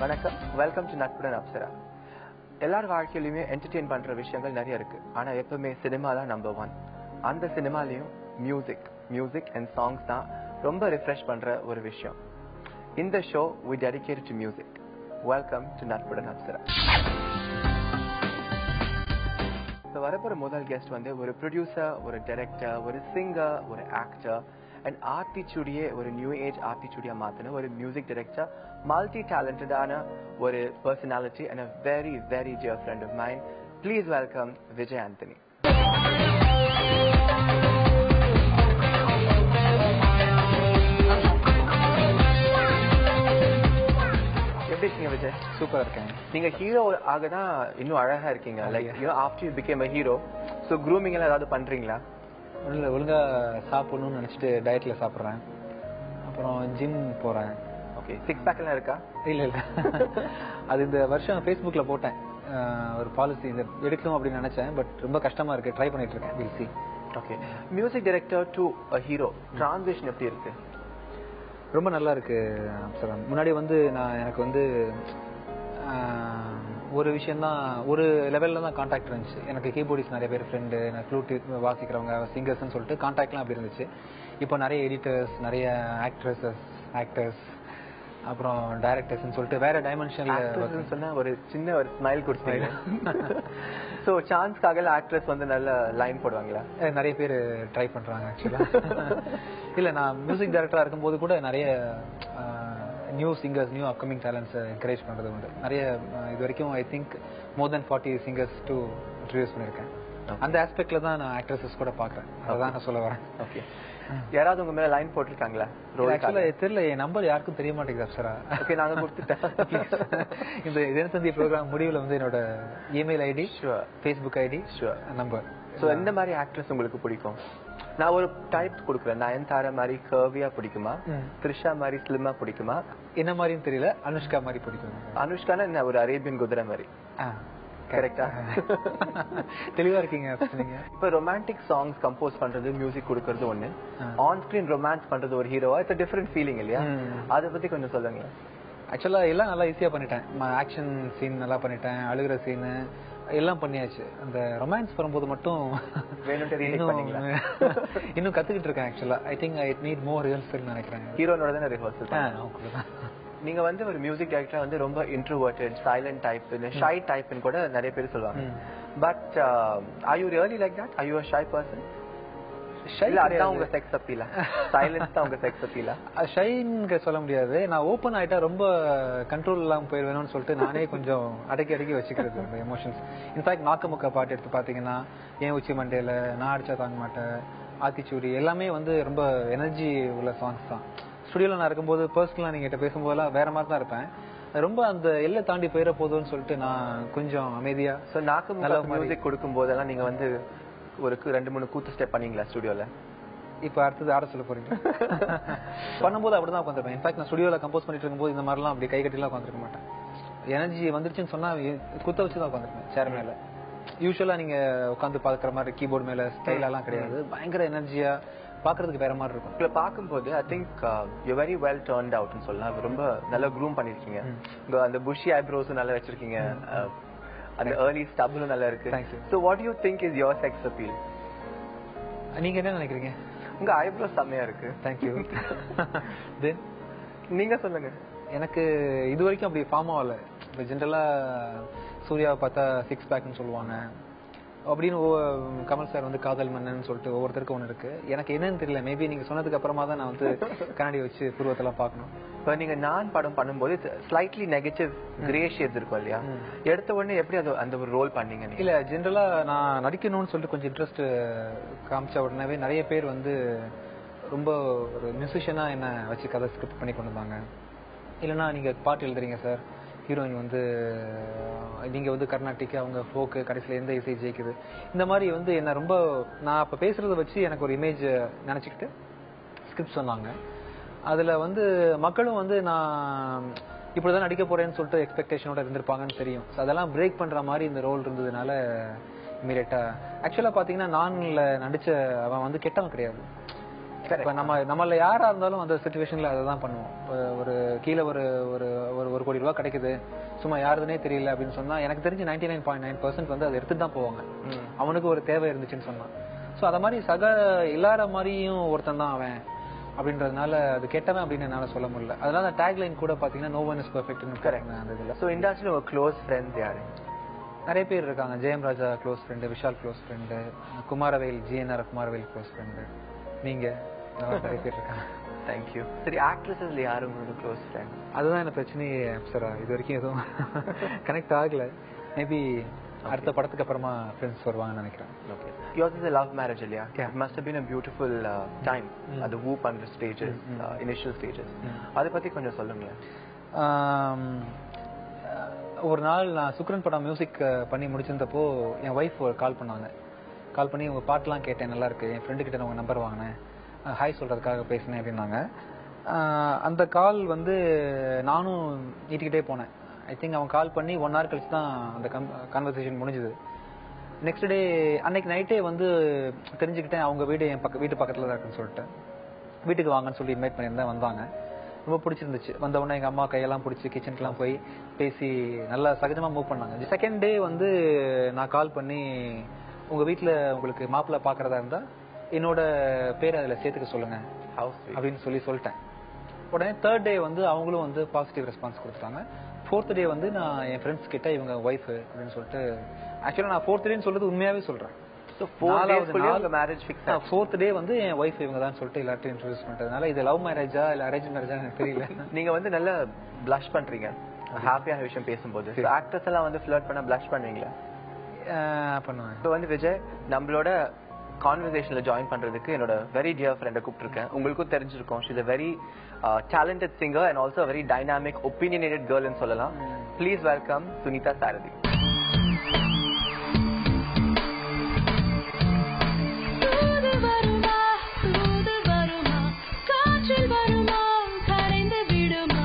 வணக்கம் welcome to Natpudan Apsara எல்லார் வாழ்க்கையிலுமே entertain பண்ற விஷயங்கள் நிறைய இருக்கு ஆனா எப்பவுமே சினிமா தான் நம்பர் ஒன் அந்த சினிமாலையும் மியூசிக் மியூசிக் அண்ட் சாங்ஸ் தான் ரொம்ப ரிஃப்ரெஷ் பண்ற ஒரு விஷயம் இந்த show we dedicate to music welcome to Natpudan Apsara இப்போ வரப்போற முதல் கெஸ்ட் வந்து ஒரு ப்ரொடியூசர் ஒரு டைரக்டர் ஒரு சிங்கர் ஒரு ஆக்டர் அண்ட் ஆர்டிச்சூடியே ஒரு நியூ ஏஜ் ஆர்டிச்சூடியா மாத்தின ஒரு மியூசிக் டைரக்டர் மல்டி டேலண்டடான ஒரு personality and a very very dear friend of mind please welcome Vijay Antony எப்படி இருக்கீங்க விஜய் சூப்பரா இருக்கேன் நீங்க ஹீரோ ஆக தான் இன்னும் அழகா இருக்கீங்க like you after you become a hero so grooming எல்லாம் ஏதாவது பண்றீங்களா ஒன்றும் இல்லை ஒழுங்கா சாப்பிடணும்னு நினச்சிட்டு டயட்ல சாப்பிட்றேன் அப்புறம் ஜிம் போறேன் ஓகே சிக்ஸ் பேக் எல்லாம் இருக்கா இல்ல இல்ல அது இந்த வருஷம் ஃபேஸ்புக்ல போட்டேன் அஹ் ஒரு பாலிசி இந்த எடுக்கணும் அப்படின்னு நினைச்சேன் பட் ரொம்ப கஷ்டமா இருக்கு ட்ரை பண்ணிட்டு இருக்கேன் will see okay music director to a hero transition எப்படி இருக்கு ரொம்ப நல்லா இருக்கு அப்சரம் முன்னாடி வந்து நான் எனக்கு வந்து ஆஹ், ஒரு விஷயம் தான் ஒரு லெவல்ல தான் கான்டாக்ட் இருந்துச்சு எனக்கு கீபோர்டிஸ் நிறைய பேர் ஃப்ரெண்டு நான் ஃப்ளூட் வாசிக்கிறவங்க சிங்கர்ஸ்னு சொல்லிட்டு கான்டாக்ட்லாம் அப்படி இருந்துச்சு இப்போ நிறைய எடிட்டர்ஸ் நிறைய ஆக்ட்ரஸஸ் ஆக்டர்ஸ் அப்புறம் டைரக்டர்ஸ்னு சொல்லிட்டு வேற டைமென்ஷன்ல Actors சொன்னா ஒரு சின்ன ஒரு ஸ்மைல் கொடுத்தீங்க ஸோ சான்ஸ்க்காக ஆக்ட்ரஸ் வந்து நல்ல லைன் போடுவாங்களா அஹ் நிறைய பேர் ட்ரை பண்றாங்க ஆக்சுவலா இல்ல நான் மியூசிக் டைரக்டரா இருக்கும்போது கூட நிறைய new singers new upcoming talents encourage பண்றது உண்டு நிறைய அஹ், இது வரைக்கும் I think more then forty singers to introduce பண்ணிருக்கேன் அந்த ஆஸ்பெக்ட்ல தான் நான் ஆக்ட்ரஸஸ் கூட பாக்குறேன் அதான் நான் சொல்ல வரேன் ஓகே யாராவது உங்க மேல லைன் போட்டிருக்காங்களா ரோல் ஆக்சுவலா தெரியல என் நம்பர் யாருக்கும் தெரிய மாட்டேங்குது அப்சரா ஓகே நாங்க கொடுத்துட்டேன் இந்த தினத்தந்தி ப்ரோக்ராம் முடிவுல வந்து என்னோட email ID sure Facebook ID sure number so எந்த மாதிரி ஆக்ட்ரஸ் உங்களுக்கு பிடிக்கும் நான் ஒரு டைப் கொடுக்குறேன் நயன்தாரா மாதிரி கர்வியா பிடிக்குமா த்ரிஷா மாதிரி ஸ்லிம்மா பிடிக்குமா என்ன மாதிரின்னு தெரியல அனுஷ்கா மாதிரி பிடிக்கும் அனுஷ்கானா என்ன ஒரு அரேபியன் குதிரை மாதிரி ஆ, கரெக்டா தெளிவா இருக்கீங்க நீங்க இப்ப ரொமான்டிக் சாங்ஸ் கம்போஸ் பண்றது மியூசிக் கொடுக்கறது ஒண்ணு ஆ. ஆன் ஸ்கிரீன் ரொமான்ஸ் பண்றது ஒரு ஹீரோவா இட்ஸ் டிஃபரெண்ட் ஃபீலிங் இல்லையா ம். அத பத்தி கொஞ்சம் சொல்லுங்க ஆக்சுவலா எல்லாம் நல்லா ஈஸியா பண்ணிட்டேன் ஆக்ஷன் சீன் நல்லா பண்ணிட்டேன் அழுகிற சீன் எல்லாம் பண்ணியாச்சு அந்த ரொமான்ஸ் வரும்போது மட்டும் வேணும்ட்டு remake இன்னும் பண்ணீங்களா? இன்னும் கத்துக்கிட்டு இருக்கேன் ஆக்சுவலா I think I need more rehearsal நினைக்கிறேன் ஹீரோனோட தானே ரிஹர்சல் ஆ, அவ்வளவுதான். நீங்க வந்து ஒரு மியூசிக் டைரக்டர் வந்து ரொம்ப இன்ட்ரோவர்ட்டட் சைலண்ட் டைப் ஷை டைப்னு கூட நிறைய பேர் சொல்லுவாங்க ம். But are you really like that are you a shy person Shy இல்ல அதுதான் கிடையாது. உங்க செக்ஸ் அப்பீலா சைலன்ஸ் தான் உங்க செக்ஸ் அப்பீலா ஷைன்னு சொல்ல முடியாது நான் ஓப்பன் ஆயிட்டா ரொம்ப கண்ட்ரோல் இல்லாம போயிருவேணும்னு சொல்லிட்டு நானே கொஞ்சம் அடக்கி அடக்கி வச்சுக்கிறது அந்த எமோஷன்ஸ் இன்ஃபேக்ட் நாக்க முக்க பாட்டு எடுத்து பாத்தீங்கன்னா ஏன் உச்சி மண்டையில நான் அடிச்சா தாங்க மாட்டேன் ஆத்திச்சூடி எல்லாமே வந்து ரொம்ப எனர்ஜி உள்ள சாங்ஸ் தான் ஸ்டுடியோல நான் இருக்கும்போது பர்சனலா நீங்க கிட்ட பேசும்போதெல்லாம் வேற மாதிரி தான் இருப்பேன் ரொம்ப அந்த எல்லை தாண்டி போயிட போதும்னு சொல்லிட்டு நான் கொஞ்சம் அமைதியா சோ நாக்கு நல்ல முக்க மாதிரி. மியூசிக் கொடுக்கும் போதெல்லாம் நீங்க வந்து ஒரு கு- ரெண்டு மூணு கூத்து ஸ்டெப் பண்ணீங்களா ஸ்டுடியோல இப்ப அடுத்தது ஆட சொல்ல போறீங்க பண்ணும்போது அப்படிதான் உட்காந்துருப்பேன் இன்ஃபேக்ட் நான் ஸ்டுடியோல கம்போஸ் பண்ணிட்டு இருக்கும்போது இந்த மாதிரிலாம் அப்படி கை கட்டிலாம் உட்காந்துருக்க மாட்டேன் எனர்ஜி வந்துருச்சுன்னு சொன்னா எ- குத்த வச்சு தான் உட்காந்துருப்பேன் சேர் மேல யூஸ்வலா நீங்க உட்காந்து பாக்குற மாதிரி கீபோர்டு மேல ஸ்டைல் எல்லாம் கிடையாது பயங்கர எனர்ஜியா பாக்குறதுக்கு வேற மாதிரி இருக்கும் உங்களை பார்க்கும்போது I think you very well turned அவுட்னு சொல்லலாம் ரொம்ப நல்லா க்ரூம் பண்ணிருக்கீங்க உங்க அந்த புஷி ஐப்ரோஸும் நல்லா வச்சிருக்கீங்க uh, அந்த ஏர்லி ஸ்டப்லும் நல்லா இருக்கு Thank you. So what you think is your sex appeal நீங்க என்ன நினைக்கிறீங்க உங்க ஐப்ரோஸ் செம்மையா இருக்கு தேங்க்யூ தென் நீங்க சொல்லுங்க எனக்கு இது வரைக்கும் அப்படி ஃபார்ம் ஆகல இப்போ ஜென்ரலா சூர்யாவை பார்த்தா சிக்ஸ் பேக்னு சொல்லுவாங்க அப்படின்னு ஒவ்வொ- கமல் சார் வந்து காதல் மன்னன் சொல்லிட்டு ஒவ்வொருத்தருக்கும் ஒன்று இருக்கு எனக்கு என்னன்னு தெரியல மேபி நீங்க சொன்னதுக்கு அப்புறமா தான் நான் வந்து கண்ணாடி வச்சு புருவத்தெல்லாம் பார்க்கணும் இப்போ நீங்க நான் படம் பண்ணும்போது ஸ்லைட்லி நெகட்டிவ் கிரே ஷேட்ஸ் இருக்கும் இல்லையா எடுத்த உடனே எப்படி அது அந்த ஒரு ரோல் பண்ணீங்க நீங்க இல்ல ஜென்ரலா நான் நடிக்கணும்னு சொல்லிட்டு கொஞ்சம் இன்ட்ரெஸ்ட் காமிச்ச உடனே நிறைய பேர் வந்து ரொம்ப ஒரு மியூசிஷியனா என்ன வச்சு கதை ஸ்கிரிப்ட் பண்ணி கொண்டு வந்தாங்க இல்லைன்னா நீங்க பாட்டு எழுதுறீங்க சார் ஹீரோயின் வந்து நீங்க வந்து கர்நாடிக் அவங்க ஃபோக்கு கடைசியில எந்த இசை ஜெயிக்குது இந்த மாதிரி வந்து என்ன ரொம்ப நான் அப்ப பேசுறத வச்சு எனக்கு ஒரு இமேஜ் நினைச்சுக்கிட்டு ஸ்கிரிப்ட் சொன்னாங்க அதுல வந்து மக்களும் வந்து நான் இப்படிதான் நடிக்க போறேன்னு சொல்லிட்டு எக்ஸ்பெக்டேஷனோட இருந்திருப்பாங்கன்னு தெரியும் So அதெல்லாம் பிரேக் பண்ற மாதிரி இந்த ரோல் இருந்ததுனால இமீடியட்டா ஆக்சுவலா பாத்தீங்கன்னா நான்ல நடிச்ச அவன் வந்து கெட்டவன் கிடையாது இப்போ நம்ம நம்மள யாரா இருந்தாலும் அந்த சுச்சுவேஷன்ல அதை தான் பண்ணுவோம் இப்போ ஒரு கீழே ஒரு ஒரு ஒரு ஒரு கோடி ரூபாய் கிடைக்குது சும்மா யாருதுனே தெரியல அப்படின்னு சொன்னா எனக்கு தெரிஞ்சு ninety nine point nine percent வந்து அதை எடுத்துட்டு தான் போவாங்க ம். அவனுக்கு ஒரு தேவை இருந்துச்சுன்னு சொன்னான் ஸோ அத மாதிரி சக இல்லாத மாதிரியும் ஒருத்தன் தான் அவன் அப்படின்றதுனால அது கெட்டவன் அப்படின்னு என்னால சொல்ல முடியல அதனால டேக்லைன் கூட பாத்தீங்கன்னா நோ ஒன் இஸ் பர்ஃபெக்ட்னு கரெக்ட் அந்த இதுல ஸோ இண்டஸ்ட்ரியில் உங்க க்ளோஸ் ஃப்ரெண்ட்ஸ் யாரு நிறைய பேர் இருக்காங்க Jayam Raja close friend Vishal close friend Kumaravel GNR Kumaravel close friend நீங்க இந்த மாதிரி நிறைய பேர் இருக்காங்க தேங்க்யூ சரி ஆக்ட்ரஸஸ்ல யாரு உங்களோட க்ளோஸ் ஃப்ரெண்ட் அதுதான் என்ன பிரச்சனையே சார் இது வரைக்கும் எதுவும் கனெக்ட் ஆகல மேபி அடுத்த படத்துக்கு அப்புறமா ஃப்ரெண்ட்ஸ் வருவாங்கன்னு நினைக்கிறேன் Okay. Yours is a love marriage, Ilya. It must have been a beautiful uh, time at the whoop under stages, uh, initial stages. அதை பத்தி கொஞ்சம் சொல்லுங்களேன் ஆம், ஒரு நாள் நான் சுக்ரன் படம் மியூசிக் பண்ணி முடிச்சிருந்தப்போ என் ஒய்ஃப் கால் பண்ணாங்க கால் பண்ணி உங்க பாட்டுலாம் கேட்டேன் நல்லா இருக்கு என் ஃப்ரெண்டு கிட்ட உங்க நம்பர் வாங்கினேன் ஹாய் சொல்றதுக்காக பேசினேன் அப்படின்னாங்க ஆஹ், அந்த கால் வந்து நானும் நீட்டிக்கிட்டே போனேன் ஐ திங்க் அவன் கால் பண்ணி ஒன் ஹவர் கழிச்சு தான் அந்த கான்வர்சேஷன் முடிஞ்சுது நெக்ஸ்ட் டே அன்னைக்கு நைட்டே வந்து தெரிஞ்சுக்கிட்டேன் அவங்க வீடு என் பக்க வீட்டு பக்கத்துல தான் இருக்குன்னு சொல்லிட்டு வீட்டுக்கு வாங்கன்னு சொல்லி இன்வைட் பண்ணியிருந்தேன் வந்தாங்க ரொம்ப பிடிச்சிருந்துச்சு வந்த உடனே எங்க அம்மா கையெல்லாம் பிடிச்சி கிச்சனுக்குலாம் போய் பேசி நல்லா சகஜமா மூவ் பண்ணாங்க செகண்ட் டே வந்து நான் கால் பண்ணி உங்க வீட்ல உங்களுக்கு மாப்பிள்ளை பாக்குறதா இருந்தா என்னோட பேரை அதுல சேர்த்துக்க சொல்லுங்க ஹவுஸ் அப்படின்னு சொல்லி சொல்லிட்டேன் உடனே தேர்ட் டே வந்து அவங்களும் வந்து பாசிட்டிவ் ரெஸ்பான்ஸ் கொடுத்துட்டாங்க ஃபோர்த் டே வந்து நான் என் ஃப்ரெண்ட்ஸ் கிட்ட இவங்க ஒய்ஃப் அப்படின்னு சொல்லிட்டு ஆக்சுவலா நான் ஃபோர்த் டேன்னு சொல்றது உண்மையாவே சொல்றேன் ஸோ ஃபோர் நாலாவது டேஸ்க்குள்ளே நாள் உங்க மேரேஜ் ஃபிக்ஸ் ஃபோர்த் டே வந்து என் ஒய்ஃப் இவங்க தான் சொல்லிட்டு எல்லார்ட்டையும் இன்ட்ரடியூஸ் பண்றதுனால இது லவ் மேரேஜா இல்ல அரேஞ்ச் மேரேஜா எனக்கு தெரியல நீங்க வந்து நல்ல ப்ளஷ் பண்றீங்க ஹாப்பியான விஷயம் பேசும்போது ஆக்டர்ஸ் எல்லாம் வந்து ஃபிளர்ட் பண்ண ப்ளஷ் பண்ணுவீங்களா அஹ் பண்ணுவேன் இப்போ வந்து விஜய் நம்மளோட கான்வர்சேஷன்ல ஜாயின் பண்றதுக்கு என்னோட வெரி டியர் ஃப்ரெண்டை கூப்பிட்டுருக்கேன் உங்களுக்கும் தெரிஞ்சிருக்கும் she's a very talented singer and also very dynamic opinionated கேர்ள்னு சொல்லலாம் ப்ளீஸ் வெல்கம் சுனிதா சாரதி தூது வருமா தூது வருமா காற்றில் வருமா கரைந்து விடுமா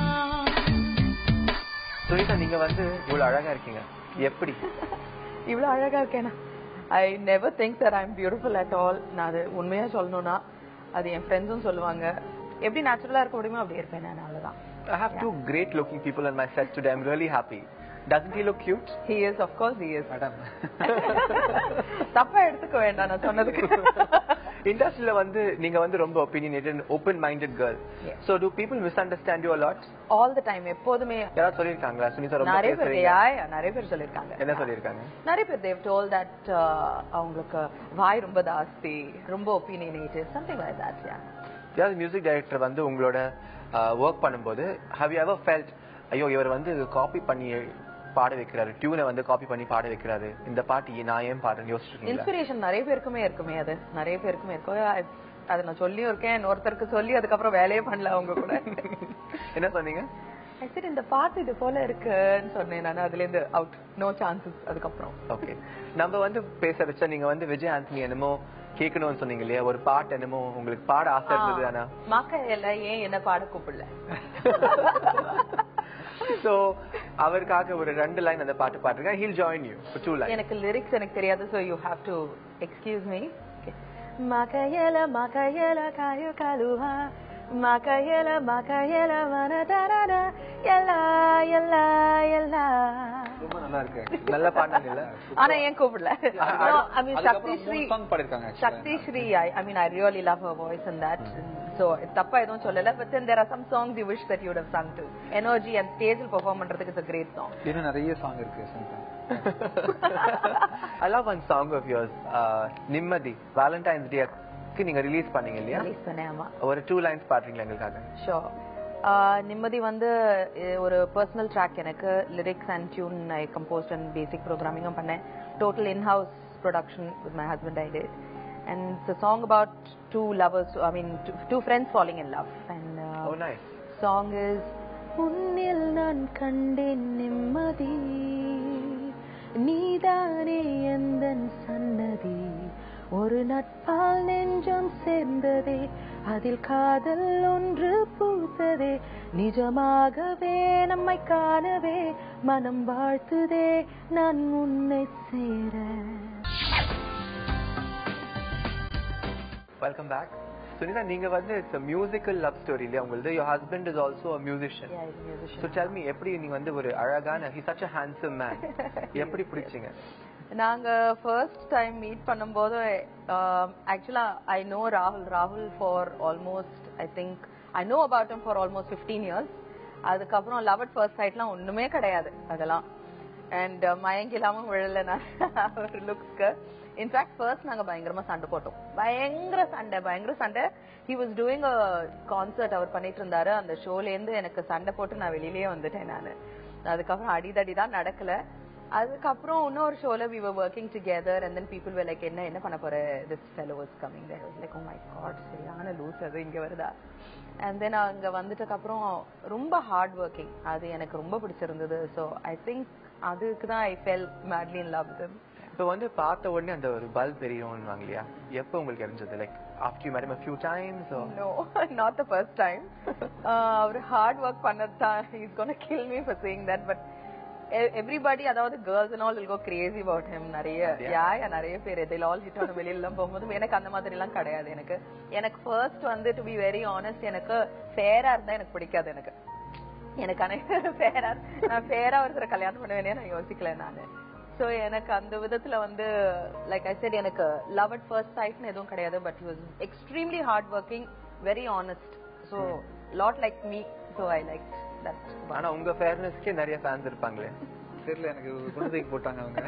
சுனிதா நீங்க வந்து இவ்வளவு அழகா இருக்கீங்க எப்படி இவ்வளவு அழகா இருக்கேனா I never think that I'm beautiful at all நான் அது உண்மையா சொல்லணும்னா அது என் ஃப்ரெண்ட்ஸும் சொல்லுவாங்க எப்படி நேச்சுரலா இருக்க முடியுமோ அப்படி இருப்பேன் நான் அவ்வளவுதான் I have two great looking people on my set today. I'm really happy. Doesn't he look cute? He is of course he is madam தப்பா எடுத்துக்க வேண்டாம் நான் சொன்னதுக்கு இண்டஸ்ட்ரியில வந்து நீங்க வந்து ரொம்ப opinionated open minded girl Yes. So do people misunderstand you lot all the time எப்போதுமே யாராவது சொல்லிருக்காங்களா சுனிதா ரொம்ப நிறைய பேர் பேசுறீங்க யா நிறைய பேர் சொல்லிருக்காங்க என்ன சொல்லிருக்காங்க நிறைய பேர் தேவ் டோல் தட் அவங்களுக்கு வாய் ரொம்ப ஜாஸ்தி ரொம்ப opinionated something like that yeah யாராவது மியூசிக் டைரக்டர் வந்து உங்களோட ஒர்க் பண்ணும்போது ஹவ் யூ எவர் ஃபெல்ட் ஐயோ இவர் வந்து காப்பி பண்ணி பாட வைக்கிறாரு டியூனை வந்து காப்பி பண்ணி பாட வைக்கிறாரு இந்த பாட்டு நான் ஏன் பாடுறேன்னு யோசிச்சிருக்கீங்களா இன்ஸ்பிரேஷன் நிறைய பேருக்குமே இருக்குமே அது நிறைய பேருக்குமே இருக்கும் I- அதை நான் சொல்லியும் இருக்கேன் ஒருத்தருக்கு சொல்லி அதுக்கப்புறம் வேலையே பண்ணல அவங்க கூட என்ன சொன்னீங்க சரி இந்த பாட்டு இது போல இருக்குன்னு சொன்னேன் நான் அதுல இருந்து அவுட் நோ சான்சஸ் அதுக்கப்புறம் ஓகே நம்ம வந்து பேச வச்சா நீங்க வந்து விஜய் ஆண்டனி என்னமோ கேட்கணும்னு சொன்னீங்க இல்லையா ஒரு பாட்டு என்னமோ உங்களுக்கு பாட ஆசை இருந்தது ஆனா மாக்கையில ஏன் என்ன பாட கூப்பிடல சோ அவருக்காக ஒரு ரெண்டு லைன் அந்த பாட்டு பாட்டுருக்கேன் he'll join you two line எனக்கு லிரிக்ஸ் எனக்கு தெரியாது so you have to excuse me மகையல மகையல காயு கலுவா மகையல மகையல மனதரட எல்லா எல்லா எல்லா ரொம்ப நல்லா இருக்கு நல்ல பாடினாங்க இல்ல ஆனா ஏன் கூப்பிடல No, I mean சக்தி அதுக்கப்புறம் ஸ்ரீ மூணு song பாடிருக்காங்க actually. Sakthi Sri I, I mean I really love her voice in that so தப்பா எதுவும் சொல்லல but then there are some songs you wish that you would have sung to energy and stage perform பண்றதுக்கு it's a great song இன்னும் நிறைய song இருக்கு Shankar I love one song of yours uh, Nimmathi வேலண்டைன்ஸ் டேக்கு நீங்க ரிலீஸ் பண்ணீங்க இல்லையா release பண்ணேன் ஆமா ஒரு டூ லைன்ஸ் பாடுறீங்களா எங்களுக்காக ஷோர் நிம்மதி வந்து அஹ், ஒரு பர்சனல் ட்ராக் எனக்கு lyrics and tune I composed and basic ப்ரோக்ராமிங்கும் பண்ணேன் total in house production with my husband I did and it's song about two lovers I mean two friends falling in love and oh nice song is உன்னில் நான் கண்டேன் நிம்மதி நீதானே எந்தன் சன்னதி ஒரு நட்பால் நெஞ்சம் சேர்ந்ததே அதில் காதல் ஒன்று பூத்ததே நிஜமாகவே நம்மை காணவே மனம் வாழ்த்துதே நான் உன்னை சேர வெல்கம் பேக் சுனிதா நீங்க வந்து இட்ஸ் மியூசிக்கல் லவ் ஸ்டோரி இல்லையா உங்களது your husband is also a musician Yeah, he's a musician. So tell me எப்படி நீங்க வந்து ஒரு அழகான he such a handsome man எப்படி பிடிச்சீங்க நாங்க ஃபர்ஸ்ட் டைம் மீட் பண்ணும்போது ஆக்சுவலா ஐ நோ ராகுல் ராகுல் for almost I think I know about him for almost fifteen years அதுக்கப்புறம் லவ் அட் ஃபர்ஸ்ட் சைட்லாம் ஒண்ணுமே கிடையாது அதெல்லாம் அண்ட் மயங்கிலாம விழல நான் ஒரு லுக்ஸ்க்கு இன்ஃபேக்ட் ஃபர்ஸ்ட் நாங்க பயங்கரமா சண்டை போட்டோம் பயங்கர சண்டை பயங்கர சண்டை he was doing a concert அவர் பண்ணிட்டு இருந்தாரு அந்த ஷோல இருந்து எனக்கு சண்டை போட்டு நான் வெளியிலேயே வந்துட்டேன் நானு அதுக்கப்புறம் அடிதடி தான் நடக்கல அதுக்கப்புறம் இன்னொரு ஷோல we were working together and then people were like என்ன என்ன பண்ண போற this fellow is coming there I was like oh my god சரியான லூஸ் அது இங்க வருதா and then அங்க வந்துட்டதுக்கு அப்புறம் ரொம்ப ஹார்ட் ஒர்க்கிங் அது எனக்கு ரொம்ப பிடிச்சிருந்தது so I think அதுக்கு தான் I fell madly in love with him இப்போ வந்து பார்த்த உடனே அந்த ஒரு பல்ப் எரியும்னு வாங்க இல்லையா எப்போ உங்களுக்கு எரிஞ்சது like after you madam a few times or no not the first time அவர் ஹார்ட் ஒர்க் பண்ணது தான் he's gonna kill me for saying that but e- everybody அதாவது girls and all will go crazy about him நிறைய யா யா நிறைய பேர் இதில் all hit ஆன வெளியில எல்லாம் போகும்போது எனக்கு அந்த மாதிரி எல்லாம் கிடையாது எனக்கு எனக்கு ஃபர்ஸ்ட் வந்து டு பி வெரி ஆனஸ்ட் எனக்கு ஃபேரா இருந்தா எனக்கு பிடிக்காது எனக்கு எனக்கு அனைத்து ஃபேரா நான் ஃபேரா ஒருத்தர கல்யாணம் பண்ணுவேனே நான் யோசிக்கல நானு சோ எனக்கு அந்த விதத்துல வந்து லைக் ஐ செட் எனக்கு லவ் அட் ஃபர்ஸ்ட் சைட்னு எதுவும் கிடையாது but he was extremely hard working very honest so lot like me so I like that ஆனா உங்க ஃபேர்னஸ்க்கே நிறைய ஃபேன்ஸ் இருப்பாங்களே தெரியல எனக்கு குணத்துக்கு போட்டாங்க அவங்க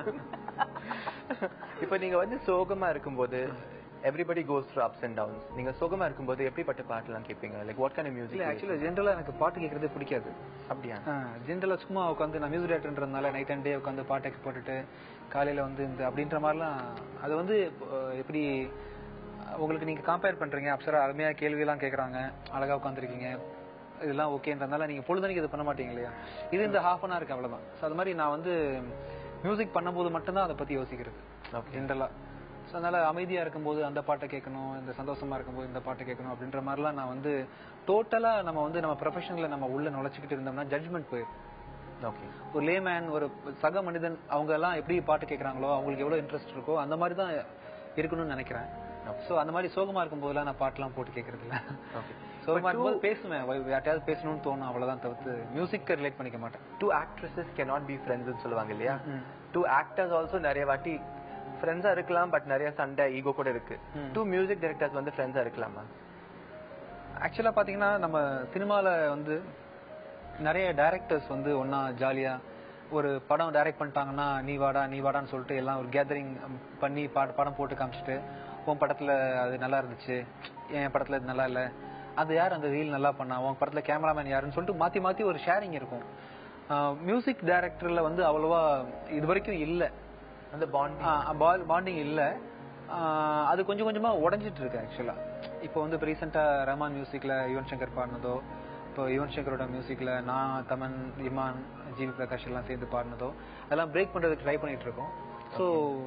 இப்போ நீங்க வந்து சோகமா இருக்கும்போது everybody goes through ups and downs நீங்க சோகமா இருக்கும்போது எப்படிப்பட்ட பாட்டுலாம் கேட்பீங்க லைக் வாட் கைண்ட் இல்ல மியூசிக் ஆக்சுவலா ஜென்ரலா எனக்கு பாட்டு கேட்கறதே பிடிக்காது அப்படியா ஜென்ரலா சும்மா உட்காந்து நான் மியூசிக் டேரக்டர்ன்றதுனால நைட் அண்ட் டே உட்காந்து பாட்டு போட்டுட்டு காலையில வந்து இந்த அப்படின்ற மாதிரிலாம் அது வந்து அஹ், எப்படி உங்களுக்கு நீங்க கம்பேர் பண்றீங்க அப்சரா அருமையா கேள்வி எல்லாம் கேக்குறாங்க அழகா உட்காந்துருக்கீங்க இதெல்லாம் ஓகேன்றதுனால நீங்க பொழுதுனைக்கு இது பண்ண மாட்டீங்க இல்லையா இது இந்த ஹாஃப் அன் ஹவருக்கு அவ்வளவுதான் ஸோ அது மாதிரி நான் வந்து மியூசிக் பண்ணும்போது மட்டும்தான் அதை பத்தி யோசிக்கிறது ஜென்ரலா ஸோ அதனால அமைதியா இருக்கும்போது அந்த பாட்டை கேட்கணும் இந்த சந்தோஷமா இருக்கும்போது இந்த பாட்டை கேட்கணும் அப்படின்ற மாதிரிலாம் நான் வந்து டோட்டலா நம்ம வந்து நம்ம ப்ரொஃபஷன்ல நம்ம உள்ள நுழைச்சிக்கிட்டு இருந்தோம்னா ஜட்மெண்ட் போயிடும் ஓகே ஒரு லேமேன் ஒரு சக மனிதன் அவங்க எல்லாம் எப்படி பாட்டு கேட்கறாங்களோ அவங்களுக்கு எவ்வளவு இன்ட்ரெஸ்ட் இருக்கோ அந்த மாதிரி தான் இருக்கணும்னு நினைக்கிறேன் சோ அந்த மாதிரி சோகமா இருக்கும் போதெல்லாம் நான் பாட்டுலாம் போட்டு கேட்கறது இல்ல ஓகே சோகமா இருக்கும்போது பேசுவேன் வை- யார்ட்டையாவது பேசணும்னு தோணும் அவ்வளவுதான் தவிர்த்து மியூசிக் ரிலேட் பண்ணிக்க மாட்டேன் டூ ஆக்ட்ரஸஸ் cannot பி ஃப்ரெண்ட்ஸ்னு சொல்லுவாங்க இல்லையா ம். டூ ஆக்டர்ஸ் ஆல்சோ நிறைய வாட்டி ஃப்ரெண்ட்ஸா இருக்கலாம் பட் நிறைய சண்டை ஈகோ கூட இருக்கு ம். டூ மியூசிக் டைரக்டர்ஸ் வந்து ஃப்ரெண்ட்ஸா இருக்கலாமா ஆக்சுவலா பாத்தீங்கன்னா நம்ம சினிமால வந்து நிறைய டைரக்டர்ஸ் வந்து ஒண்ணா ஜாலியா ஒரு படம் டைரக்ட் பண்ணிட்டாங்கன்னா நீ வாடா நீ வாடான்னு சொல்லிட்டு எல்லாம் ஒரு கேதரிங் பண்ணி பாட படம் போட்டு காமிச்சிட்டு உன் படத்துல அது நல்லா இருந்துச்சு என் படத்துல இது நல்லா இல்ல அது யார் அந்த ரீல் நல்லா பண்ணா உன் படத்துல கேமராமேன் யாருன்னு சொல்லிட்டு மாத்தி மாத்தி ஒரு ஷேரிங் இருக்கும் மியூசிக் டைரக்டர்ல வந்து அவ்வளவா இது வரைக்கும் இல்ல அந்த பாண்ட் பாண்டிங் இல்ல ஆஹ் அது கொஞ்சம் கொஞ்சமா உடைஞ்சிட்டு இருக்கு ஆக்சுவலா இப்போ வந்து இப்போ ரீசெண்டா ரஹ்மான் மியூசிக்ல யுவன் சங்கர் பாடினதோ இப்போ யுவன் சங்கரோட மியூசிக்ல நான் தமன் இமான் ஜிவி பிரகாஷ் எல்லாம் சேர்ந்து பாடினதோ அதெல்லாம் பிரேக் பண்றதுக்கு ட்ரை பண்ணிட்டு இருக்கோம் ஸோ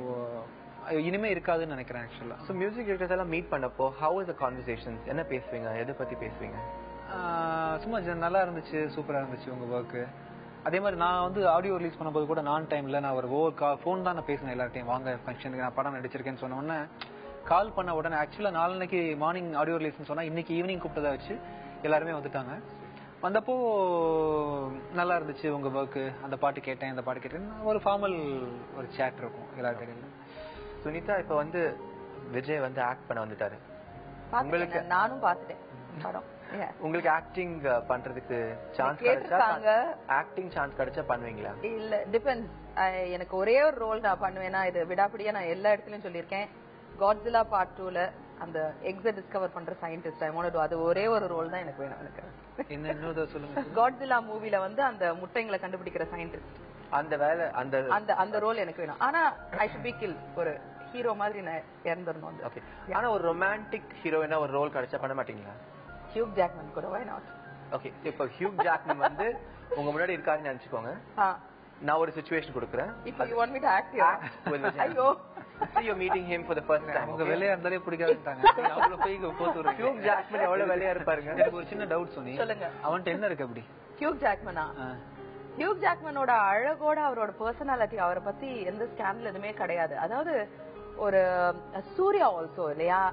இனிமே இருக்காதுன்னு நினைக்கிறேன் ஆக்சுவலா ஸோ மியூசிக் டைரக்டர்ஸ் எல்லாம் மீட் பண்ணப்போ ஹவு இஸ் த கான்வர்சேஷன்ஸ் என்ன பேசுவீங்க எதை பத்தி பேசுவீங்க சும்மா ஜ- நல்லா இருந்துச்சு சூப்பரா இருந்துச்சு உங்க ஒர்க்கு அதே மாதிரி நான் வந்து ஆடியோ ரிலீஸ் பண்ணும்போது கூட நான் டைம்ல நான் ஒரு ஓவர் கால் ஃபோன் தான் நான் பேசினேன் எல்லார்ட்டையும் வாங்க ஃபங்க்ஷனுக்கு நான் படம் நடிச்சிருக்கேன்னு சொன்ன உடனே கால் பண்ண உடனே ஆக்சுவலா நாளைக்கு மார்னிங் ஆடியோ ரிலீஸ்னு சொன்னா இன்னைக்கு ஈவினிங் கூப்பிட்டதை வச்சு எல்லாருமே வந்துட்டாங்க வந்தப்போ நல்லா இருந்துச்சு உங்க ஒர்க்கு அந்த பாட்டு கேட்டேன் இந்த பாட்டு கேட்டேன் ஒரு ஃபார்மல் ஒரு சேட் இருக்கும் எல்லாருக்கிடையில சுனிதா இப்ப வந்து விஜய் வந்து ஆக்ட் பண்ண வந்துட்டாரு உங்களுக்கு நானும் பார்த்துட்டேன் படம் Yeah. உங்களுக்கு ஆக்டிங் பண்றதுக்கு சான்ஸ் கேட்டிருக்காங்க. கிடைச்சா ஆக்டிங் சான்ஸ் கிடைச்சா பண்ணுவீங்களா இல்ல டிபெண்ட்ஸ் எனக்கு ஒரே ஒரு ரோல் நான் பண்ணுவேன்னா இது விடாப்பிடியா நான் எல்லா இடத்துலயும் சொல்லியிருக்கேன் காட்ஸிலா பார்ட் டூல அந்த எக்ஸ டிஸ்கவர் பண்ற சயின்டிஸ்ட் ஐ வாண்ட் அது ஒரே ஒரு ரோல் தான் எனக்கு வேணும் எனக்கு என்ன இன்னொரு சொல்லுங்க காட்ஸிலா மூவில வந்து அந்த முட்டைங்களை கண்டுபிடிக்கிற சயின்டிஸ்ட் அந்த வேலை அந்த அந்த அந்த ரோல் எனக்கு வேணும் ஆனா ஐ ஷுட் பி கில் ஒரு ஹீரோ மாதிரி நான் இறந்துடணும் அந்த ஓகே ஆனா ஒரு ரொமான்டிக் ஹீரோயினா ஒரு ரோல் கிடைச்சா பண்ண மாட்டீங்களா ஹியூக் ஜாக்மன் கூட வை நாட் ஓகே இப்போ ஹியூக் ஜாக்மன் வந்து உங்க முன்னாடி இருக்காருன்னு நினைச்சுக்கோங்க நான் ஒரு சுச்சுவேஷன் கொடுக்குறேன் இப்போ you want me to act with Vijay. ஐயோ See, you're meeting him for the first time. உங்க okay? வெள்ளையா இருந்தாலே பிடிக்காதுட்டாங்க அவ்வளவு போய் போத்து விடுறீங்க. ஹியூக் ஜாக்மன் எவ்வளவு வேலையா இருப்பாருங்க எனக்கு ஒரு சின்ன டவுட் சொன்னி சொல்லுங்க. அவன்கிட்ட என்ன இருக்கு அப்படி ஹியூக் ஜாக்மனா ஆ. ஹியூக் ஜாக்மனோட அழகோட அவரோட பர்சனாலிட்டி அவரை பத்தி எந்த ஸ்கேண்டல் எதுவுமே கிடையாது அதாவது ஒரு அஹ், சூர்யா ஆல்சோ இல்லையா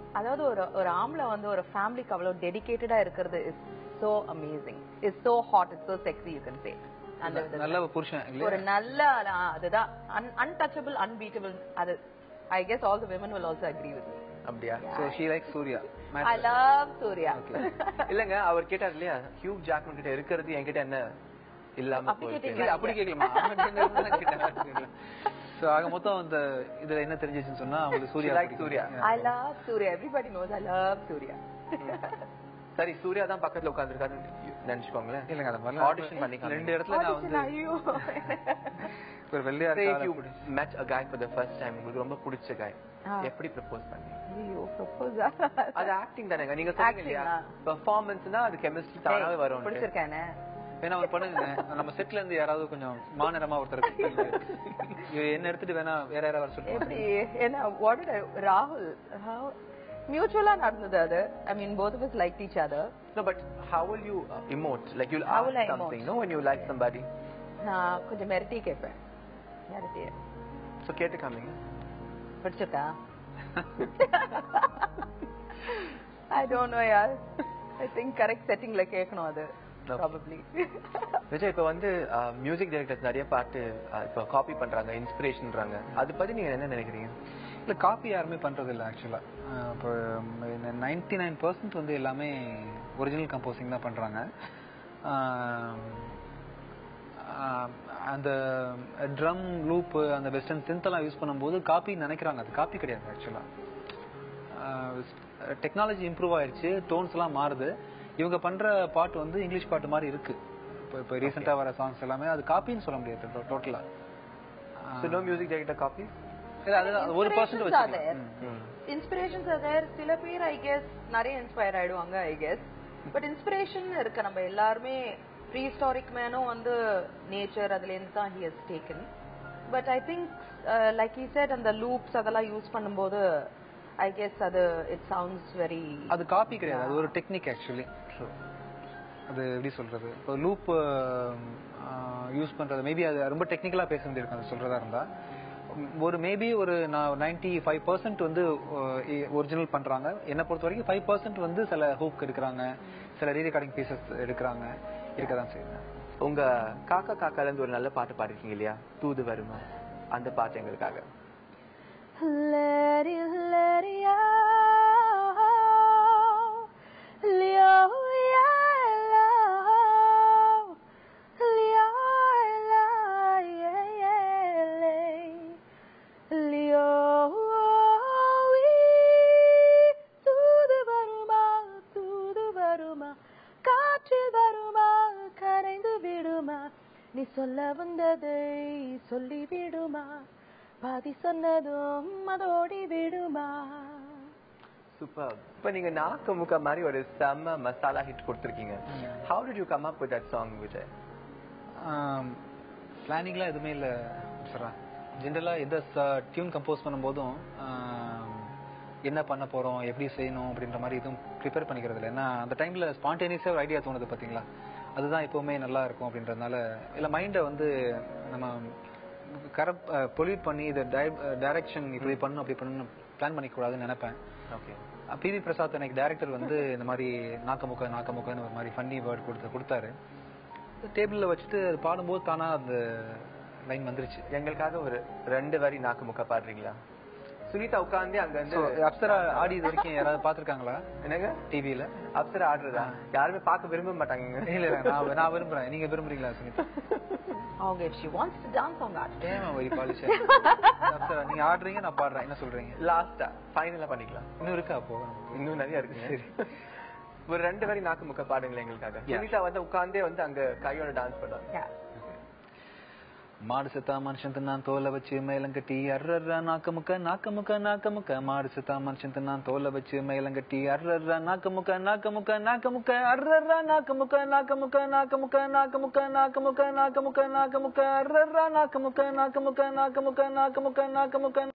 அதாவது ஒரு ஒரு ஆம்பளை வந்து ஒரு ஃபேமிலிக்கு அவ்வளவு டெடிகேட்டடா இருக்கிறது is so amazing is so hot is so sexy you can say அந்த விதத்துல. நல்ல ஒரு புருஷன் இல்லையா ஒரு நல்ல ஆ, அதுதான் அன்டச்சபிள் அன்பீட்டபிள் அது I guess all the women will also agree with அப்படியா so she like Suriya I love Suriya இல்லங்க அவர் கேட்டார் இல்லையா ஹியூ ஜாக்மன் கிட்ட இருக்கிறது என்கிட்ட என்ன இல்லாம அப்படி போயிடுச்சு கேட்டீங்களா? இல்ல அப்படி கேட்கலாமா ஸோ ஆக மொத்தம் இந்த இதுல என்ன தெரிஞ்சிச்சுன்னு சொன்னா அவங்களுக்கு சூர்யா She likes பிடிக்கும். Suriya. Yeah. I love Suriya everybody knows I love Suriya சரி சூர்யா தான் பக்கத்துல உட்கார்ந்துருக்காருன்னு நினைச்சுக்கோங்களேன் இல்லைங்க அந்த மாதிரி ஆடிஷன் பண்ணி ரெண்டு இடத்துல நான் வந்து ஐயோ ஒரு வெள்ளையா Say if இருக்க you ஆளை பிடிச்சி- met a guy for the first time உங்களுக்கு ரொம்ப பிடிச்ச guy ஆ. எப்படி ப்ரப்போஸ் பண்ணி ஐயோ ப்ரொபோஸா அது ஆக்டிங் தானேங்க நீங்க சொன்னீங்க இல்லையா Acting-ஆ? பெர்ஃபார்மன்ஸ்னா அது கெமிஸ்ட்ரி தானாவே வரும் பிடிச்சிருக்கானே வேணா ஒரு பண்ணுங்க நம்ம செட்ல இருந்து யாராவது கொஞ்சம் மாநிலமா ஒருத்தர் கூப்பிட்டு, இவ என்ன எடுத்துட்டு வேணா வேற யாராவது வர சொல்லுங்க எப்படி என்ன வாட் ராகுல் மியூச்சுவலா நடந்தது அது I mean both of us like each other No, but how will you uh, emote? Like you'll How ask will I something, emote? no, when you like somebody. நான் கொஞ்சம் மிரட்டி கேட்பேன் மிரட்டி So கேட்டு காமிங்க பிடிச்சிருக்கா ஐ டோன்ட் நோ யார் I think correct செட்டிங்ல கேட்கணும் அது Okay. ப்ராபப்ளி விஜய் இப்ப வந்து மியூசிக் டைரக்டர்ஸ் நிறைய பாட்டு uh, இப்ப காப்பி பண்றாங்க இன்ஸ்பிரேஷன்றாங்க அது பத்தி நீங்க என்ன நினைக்கிறீங்க இல்ல காப்பி யாருமே பண்றது இல்ல ஆக்சுவலா இப்போ நைன்டி நைன் பர்சன்ட் வந்து எல்லாமே ஒரிஜினல் கம்போசிங் தான் பண்றாங்க ஆஹ் ஆஹ் அந்த ட்ரம் லூப் அந்த வெஸ்டர்ன் சிந்த் எல்லாம் யூஸ் பண்ணும்போது காப்பி நினைக்கிறாங்க அது காப்பி கிடையாது ஆக்சுவலா டெக்னாலஜி இம்ப்ரூவ் ஆயிருச்சு டோன்ஸ் எல்லாம் மாறுது இவங்க பண்ற பாட்டு வந்து இங்கிலீஷ் பாட்டு மாதிரி இருக்கு இப்போ இப்போ ரீசெண்டா வர சாங்ஸ் எல்லாமே அது காப்பின்னு சொல்ல முடியாது டோட்டலா So no music director copies? அதுதான் ஒரு பர்சன்ட் Inspirations are வச்சு there. இன்ஸ்பிரேஷன்ஸ் அதர் சில பேர் ஐ கெஸ் நிறைய இன்ஸ்பயர் ஆயிடுவாங்க ஐ கெஸ் பட் இன்ஸ்பிரேஷன் இருக்கு நம்ம எல்லாருமே ப்ரீ ஹிஸ்டாரிக் மேனும் வந்து நேச்சர் அதுல இருந்து தான் he has taken but I think like he said அந்த லூப்ஸ் அதெல்லாம் யூஸ் பண்ணும்போது ஐ கெஸ் அது இட் சவுண்ட்ஸ் வெரி அது காப்பி கிடையாது அது ஒரு டெக்னிக் ஆக்சுவலி அது எப்படி சொல்றது இப்போ லூப் யூஸ் பண்றது மேபி அது ரொம்ப டெக்னிக்கலா பேச வேண்டியிருக்கும் அது சொல்றதா இருந்தா உம், ஒரு மேபி ஒரு நான் நைன்டி ஃபைவ் பர்சன்ட் வந்து ஒரிஜினல் பண்றாங்க என்னை பொறுத்த வரைக்கும் ஃபைவ் பர்சன்ட் வந்து சில ஹூக் எடுக்கிறாங்க சில ரீரெக்கார்டிங் பீசஸ் எடுக்கிறாங்க இருக்கதான் செய்யுங்க உங்க காக்கா காக்கால இருந்து ஒரு நல்ல பாட்டு பாடிருக்கீங்க இல்லையா தூது வருமா அந்த பாட்டு எங்களுக்காக Let it, let it out. Leo, yeah, love. Leo, la, yeah, yeah, lay. Leo, we. தூது வருமா தூது வருமா காற்றில் வருமா கரைந்து விடுமா நீ சொல்ல வந்ததை சொல்லி விடுமா பாதி சொன்னதும் அதோடி விடுமா சூப்பர் இப்ப நீங்க நாக்கு முக்க மாதிரி ஒரு செம்ம மசாலா ஹிட் கொடுத்திருக்கீங்க how did you come up with that song Vijay பிளானிங்லாம் எதுவுமே இல்லை சொல்கிறேன் ஜென்ரலாக எந்த டியூன் கம்போஸ் பண்ணும்போதும் ஆம், என்ன பண்ண போகிறோம் எப்படி செய்யணும் அப்படின்ற மாதிரி எதுவும் ப்ரிப்பேர் பண்ணிக்கிறது இல்லை ஏன்னா அந்த டைமில் ஸ்பான்டேனியஸாக ஒரு ஐடியா தோணுது பார்த்தீங்களா அதுதான் எப்போவுமே நல்லா இருக்கும் அப்படின்றதுனால இல்லை மைண்டை வந்து நம்ம கரப் பொல்யூட் பண்ணி இதை டைரக்ஷன் இப்படி பண்ணணும் அப்படி பண்ணணும் பிளான் பண்ணிக்கூடாதுன்னு நினைப்பேன் ஓகே பிவி பிரசாத் எனக்கு டைரக்டர் வந்து இந்த மாதிரி நாக்கமுக்க நாக்கமுக்கன்னு ஒரு மாதிரி ஃபன்னி வேர்ட் கொடுத்து கொடுத்தாரு டேபிளில் வச்சுட்டு அது பாடும்போது தானா அந்த லைன் வந்துருச்சு எங்களுக்காக ஒரு ரெண்டு வரி நாக்கு முக்க பாடுறீங்களா சுனிதா உட்கார்ந்து அங்க So, இருந்து அப்சரா ஆடி இது வரைக்கும் யாராவது பார்த்துருக்காங்களா என்னங்க டிவியில அப்சரா ஆடுறதா யாருமே பார்க்க விரும்ப மாட்டாங்க இல்ல இல்ல நான் நான் விரும்புறேன் நீங்க விரும்புறீங்களா சுனிதா அவங்க if she wants to dance அவங்க ஆடட்டும். ஏமா ஒரு பாலிஷ் அப்சரா நீங்க ஆடுறீங்க நான் பாடுறேன் என்ன சொல்றீங்க லாஸ்டா ஃபைனலா பண்ணிக்கலாம் இன்னும் இருக்கா அப்போ இன்னும் நிறைய இருக்கு ஒரு ரெண்டு வரி நாக்கு முக்க பாடுங்களேன் எங்களுக்காக Yeah. சுனிதா வந்து உட்கார்ந்தே வந்து அங்க கையோட டான்ஸ் பண்ணுவாங்க Yeah. மாடு செத்தா மனுஷன் தின்னான் தோலை வச்சு மேலங்கட்டி அர்ரர்ரா நாக்க முக்க நாக்க முக்க நாக்க முக்க மாடு செத்தா மனுஷன் தின்னான் தோலை வச்சு மேலங்கட்டி அர்ரர்ரா நாக்க முக்க நாக்க முக்க நாக்க முக்க அர்ரர்ரா நாக்க முக்க நாக்க முக்க நாக்க முக்க நாக்க முக்க நாக்க முக்க நாக்க முக்க நாக்க முக்க அர்ரர்ரா நாக்க முக்க நாக்க முக்க நாக்க முக்க நாக்க முக்க நாக்க முக்க